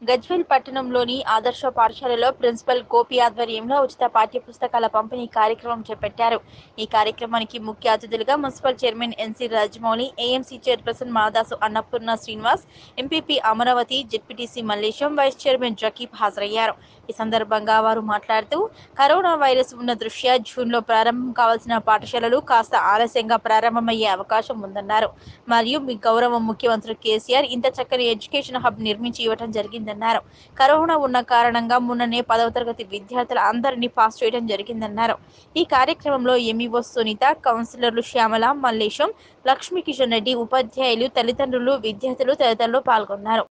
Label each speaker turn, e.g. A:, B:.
A: గజ్వేల్ పట్టణంలోని ఆదర్శ పాఠశాలలో ప్రిన్సిపల్ గోపి ఆధ్వర్యంలో ఉచిత పాఠ్య పుస్తకాల పంపిణీ కార్యక్రమం చేపట్టారు ఈ కార్యక్రమానికి ముఖ్య అతిథులుగా municipal chairman NC Rajamouli AMC chairperson Madasu Annapurna Srinivas MPP Amaravati ZPTC Mallesham vice chairman Zakib హాజరయ్యారు ఈ సందర్భంగా వారు మాట్లాడుతూ కరోనా వైరస్ ఉన్న దృష్ట్యా జూన్లో ప్రారంభం కావాల్సిన పాఠశాలలు కాస్త ఆలస్యంగా ప్రారంభమయ్యే అవకాశం ఉందన్నారు మరియు మీ గౌరవ ముఖ్యమంత్రి కేసీఆర్ ఇంత చక్కని ఎడ్యుకేషన్ హబ్ నిర్మించి ఇవ్వడం జరిగిందన్నారు కరోనా ఉన్న కారణంగా మొన్ననే పదవ తరగతి విద్యార్థుల అందరినీ పాస్ చేయడం జరిగిందన్నారు ఈ కార్యక్రమంలో ఎంఈఓ సునీత కౌన్సిలర్లు శ్యామల మల్లేశం లక్ష్మీ కిషన్ రెడ్డి ఉపాధ్యాయులు తల్లిదండ్రులు విద్యార్థులు తదితరులు పాల్గొన్నారు